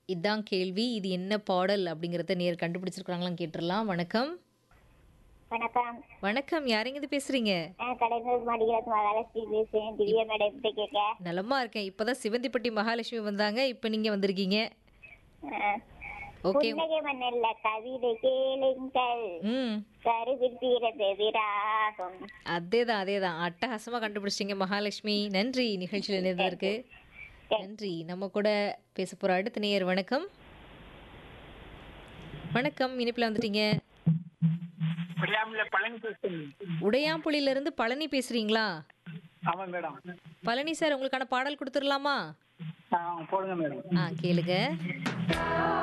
இதான் கேள்வி இது என்ன பாடல் அப்படிங்கிறத நேர் கண்டுபிடிச்சிருக்காங்களான்னு கேட்டுடலாம் வணக்கம் வணக்கம் வணக்கம் யாருங்க இது பேசுறீங்க நான் கடைநூறு மடிகிறது மகாலட்சுமி பேசுறேன் திவ்யா மேடம் எப்படி கேட்க நலமா இருக்கேன் இப்பதான் சிவந்திப்பட்டி மகாலட்சுமி வந்தாங்க இப்போ நீங்க வந்திருக்கீங்க ஓகே புன்னகை மன்னல்ல கவிதை கேளுங்கள் ம் கருவில் தீரது விராகம் அதேதான் அதேதான் அட்டகாசமா கண்டுபிடிச்சிங்க மகாலட்சுமி நன்றி நிகழ்ச்சியில் இணைந்ததற்கு நன்றி நம்ம கூட பேச போற அடுத்த நேயர் வணக்கம் வணக்கம் இனிப்பில் வந்துட்டீங்க விளையாமல பழனி பேசுறேன் உடையாம்புலியில இருந்து பழனி பேசுறீங்களா ஆமா மேடம் பழனி சார் உங்களுக்கான பாடல் கொடுத்துடலாமா ஆ போடுங்க மேடம் ஆ கேளுங்க